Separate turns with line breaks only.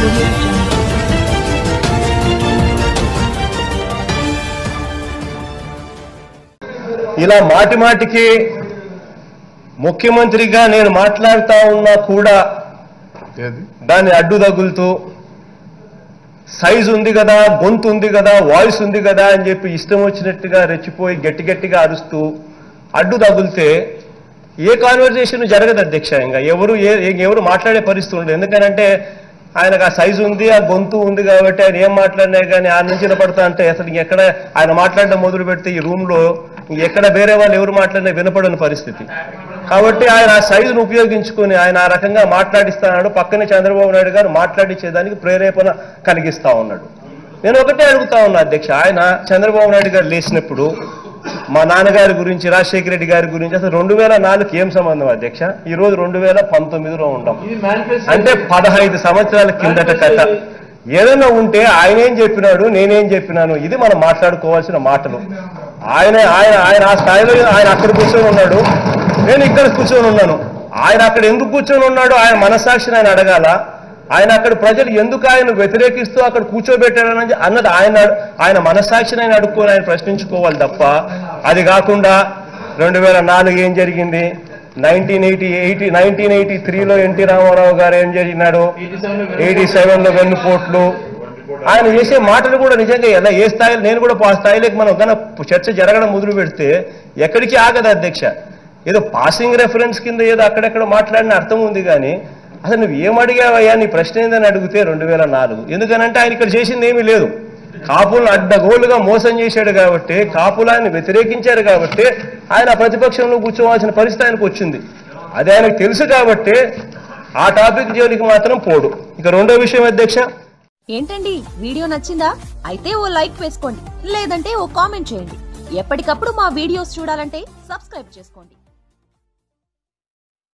audio jungle.
ఇలా మాటి మాటికి ముఖ్యమంత్రిగా నేను మాట్లాడుతా ఉన్నా కూడా
ఏది
దాన్ని అడ్డు తగులుతూ సైజు ఉంది కదా గొంతు ఉంది కదా వాయిస్ ఉంది కదా అని చెప్పి ఇష్టం వచ్చినట్టుగా రెచ్చిపోయి గట్టి గట్టిగా అరుస్తూ అడ్డు తగులితే ఏ కాన్వర్జేషన్ జరగదు అధ్యక్ష ఇంకా ఎవరు ఏ ఏ- ఎవరు మాట్లాడే పరిస్థితి ఉండదు ఎందుకనంటే ఆయనకు ఆ సైజు ఉంది ఆ గొంతు ఉంది కాబట్టి ఆయన ఏం మాట్లాడినా కానీ ఆ నుంచి వినపడతా అంటే అసలు ఎక్కడ ఆయన మాట్లాడడం మొదలు పెడితే ఈ రూమ్ లో ఎక్కడ వేరే వాళ్ళు ఎవరు మాట్లాడినా వినపడని పరిస్థితి కాబట్టి ఆయన ఆ సైజును ఉపయోగించుకొని ఆయన ఆ రకంగా మాట్లాడిస్తున్నాడు పక్కనే చంద్రబాబు నాయుడు గారు మాట్లాడించేదానికి ప్రేరేపణ కలిగిస్తా ఉన్నాడు నేను ఒకటే అడుగుతా ఉన్నా అధ్యక్ష ఆయన చంద్రబాబు నాయుడు గారు లేచినప్పుడు మా నాన్నగారి గురించి రాజశేఖర రెడ్డి గారి గురించి అసలు రెండు వేల నాలుగుకి ఏం సంబంధం అధ్యక్ష ఈ రోజు రెండు వేల పంతొమ్మిదిలో ఉంటాం అంటే పదహైదు సంవత్సరాల కిందట కథ ఏదైనా ఉంటే ఆయన ఏం చెప్పినాడు నేనేం చెప్పినాను ఇది మనం మాట్లాడుకోవాల్సిన మాటలు ఆయన ఆయన ఆయన ఆ స్థాయిలో ఆయన అక్కడ కూర్చొని ఉన్నాడు నేను ఇక్కడ కూర్చొని ఉన్నాను ఆయన అక్కడ ఎందుకు కూర్చొని ఉన్నాడు ఆయన మనస్సాక్షిని ఆయన అడగాల ఆయన అక్కడ ప్రజలు ఎందుకు ఆయన వ్యతిరేకిస్తూ అక్కడ కూర్చోబెట్టాడని అన్నది ఆయన ఆయన మనస్సాక్షిని ఆయన అడుక్కొని ఆయన ప్రశ్నించుకోవాలి తప్ప అది కాకుండా రెండు వేల నాలుగు ఏం జరిగింది nineteen eighty eighty nineteen eighty త్రీలో ఎన్టీ రామారావు గారు ఏం జరిగినాడు ఎయిటీ సెవెన్లో వెన్నుపోట్లు ఆయన చేసే మాటలు కూడా నిజంగా ఎలా ఏ స్థాయిలో నేను కూడా ఆ స్థాయిలోకి మనం కన్నా చర్చ జరగడం మొదలు పెడితే ఎక్కడికి ఆగదు అధ్యక్ష ఏదో పాసింగ్ రెఫరెన్స్ కింద ఏదో అక్కడెక్కడ మాట్లాడిన అర్థం ఉంది కానీ అసలు నువ్వు ఏం అడిగావయ్యా నీ ప్రశ్న ఏందని అడిగితే రెండు వేల నాలుగు ఎందుకనంటే ఆయన ఇక్కడ చేసింది ఏమీ లేదు కాపులను అడ్డగోలుగా మోసం చేశాడు కాబట్టి కాపులు ఆయన వ్యతిరేకించారు కాబట్టి ఆయన ప్రతిపక్షంలో కూర్చోవాల్సిన పరిస్థితి ఆయనకు వచ్చింది అది ఆయనకు తెలుసు కాబట్టి ఆ టాపిక్ జోలికి మాత్రం పోడు ఇక రెండో విషయం అధ్యక్ష
ఏంటండి వీడియో నచ్చిందా అయితే ఓ లైక్ వేసుకోండి లేదంటే ఓ కామెంట్ చేయండి ఎప్పటికప్పుడు మా వీడియోస్ చూడాలంటే సబ్స్క్రైబ్ చేసుకోండి